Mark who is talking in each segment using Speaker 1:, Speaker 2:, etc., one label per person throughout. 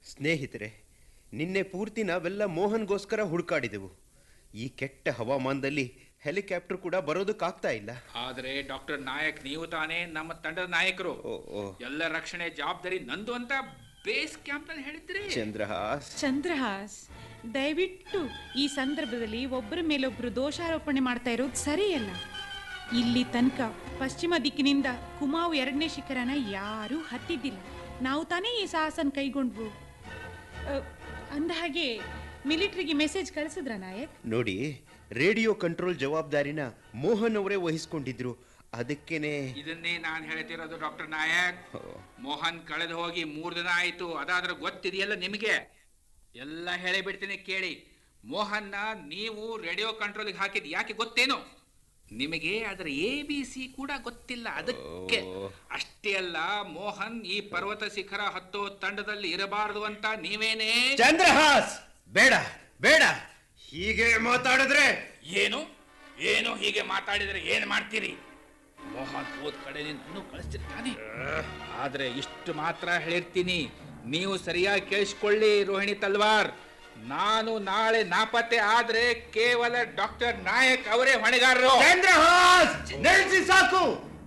Speaker 1: ಸ್ನೇಹಿತರೆ ನಿನ್ನೆ ಪೂರ್ತಿ ನಾವೆಲ್ಲ ಮೋಹನ್ಗೋಸ್ಕರ ಹುಡುಕಾಡಿದೆವು ಈ ಕೆಟ್ಟ ಹವಾಮಾನದಲ್ಲಿ ಹೆಲಿಕಾಪ್ಟರ್ ಕೂಡ ಬರೋದಕ್ಕಾಗ್ತಾ ಇಲ್ಲ
Speaker 2: ಆದ್ರೆ ಡಾಕ್ಟರ್ ನಾಯಕ್ ನೀವು ತಾನೇ ನಮ್ಮ ತಂಡದ ನಾಯಕರು
Speaker 1: ಓ ಓ
Speaker 2: ಎಲ್ಲ ರಕ್ಷಣೆ ಜವಾಬ್ದಾರಿ ನಂದು ಅಂತ ಬೇಸ್ ಕ್ಯಾಂಪ್ ನಲ್ಲಿ ಹೇಳಿದ್ರಿ
Speaker 1: ಚಂದ್ರಹಾಸ್
Speaker 3: ಚಂದ್ರಹಾಸ್ ದಯವಿಟ್ಟು ಈ ಸಂದರ್ಭದಲ್ಲಿ ಒಬ್ಬರ ಮೇಲೊಬ್ರು ದೋಷಾರೋಪಣೆ ಮಾಡ್ತಾ ಇರೋದು ಸರಿಯಲ್ಲ ಇಲ್ಲಿ ತನಕ ಪಶ್ಚಿಮ ದಿಕ್ಕಿನಿಂದ ಕುಮಾವು ಎರಡನೇ ಶಿಖರನ ಯಾರೂ ಹತ್ತಿದ್ದಿಲ್ಲ ನಾವು ತಾನೇ ಈ ಸಾಹಸನ ಕೈಗೊಂಡ್ವು ಅ, ಅಂದ ಹಾಗೆ ಮಿಲಿಟ್ರಿಗೆ ಮೆಸೇಜ್ ಕಳಿಸಿದ್ರ ನಾಯಕ್
Speaker 1: ನೋಡಿ ರೇಡಿಯೋ ಕಂಟ್ರೋಲ್ ಜವಾಬ್ದಾರಿನ ಮೋಹನ್ ಅವರೇ ವಹಿಸ್ಕೊಂಡಿದ್ರು ಅದಕ್ಕೇನೆ
Speaker 2: ಇದನ್ನೇ ನಾನು ಹೇಳ್ತಿರೋದು ಡಾಕ್ಟರ್ ನಾಯಕ್
Speaker 1: ಓ,
Speaker 2: ಮೋಹನ್ ಕಳೆದು ಹೋಗಿ ಮೂರು ದಿನ ಆಯ್ತು ಅದಾದ್ರೆ ಗೊತ್ತಿದೆಯಲ್ಲ ನಿಮಗೆ ಎಲ್ಲ ಹೇಳಿಬಿಡ್ತೀನಿ ಕೇಳಿ ಮೋಹನ್ನ ನೀವು ರೇಡಿಯೋ ಕಂಟ್ರೋಲ್ಗೆ ಹಾಕಿದ್ ಯಾಕೆ ಗೊತ್ತೇನು ನಿಮಗೆ ಅದರ ಎ ಬಿ ಸಿ ಕೂಡ ಗೊತ್ತಿಲ್ಲ ಅದಕ್ಕೆ
Speaker 1: ಓ.
Speaker 2: ಅಷ್ಟೇ ಅಲ್ಲ ಮೋಹನ್ ಈ ಪರ್ವತ ಶಿಖರ ಹತ್ತೋ ತಂಡದಲ್ಲಿ ಇರಬಾರದು ಅಂತ ನೀವೇನೇ
Speaker 1: ಚಂದ್ರಹಾಸ್ ಬೇಡ ಬೇಡ ಹೀಗೆ ಮಾತಾಡಿದ್ರೆ
Speaker 2: ಏನು ಏನು ಹೀಗೆ ಮಾತಾಡಿದ್ರೆ ಏನು ಮಾಡ್ತೀರಿ ಮೋಹನ್ ಹೋದ ಕಡೆ ನನ್ನೂ ಕಳಿಸ್ತಿರ್ತಾನೆ ಆದ್ರೆ ಇಷ್ಟು ಮಾತ್ರ ಹೇಳಿರ್ತೀನಿ ನೀವು ಸರಿಯಾಗಿ ಕೇಳಿಸ್ಕೊಳ್ಳಿ ರೋಹಿಣಿ ತಲ್ವಾರ್ ನಾನು ನಾಳೆ ನಾಪತ್ತೆ ಆದ್ರೆ ಕೇವಲ ಡಾಕ್ಟರ್ ನಾಯಕ್ ಅವರೇ ಹೊಣೆಗಾರರು
Speaker 1: ಚಂದ್ರಹಾಸ್ ನಿಲ್ಸಿ ಸಾಕು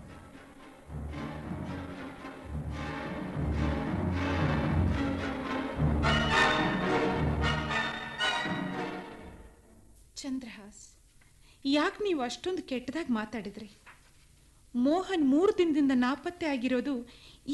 Speaker 3: ಚಂದ್ರಹಾಸ್ ಯಾಕೆ ನೀವು ಅಷ್ಟೊಂದು ಕೆಟ್ಟದಾಗಿ ಮಾತಾಡಿದ್ರಿ ಮೋಹನ್ ಮೂರು ದಿನದಿಂದ ನಾಪತ್ತೆ ಆಗಿರೋದು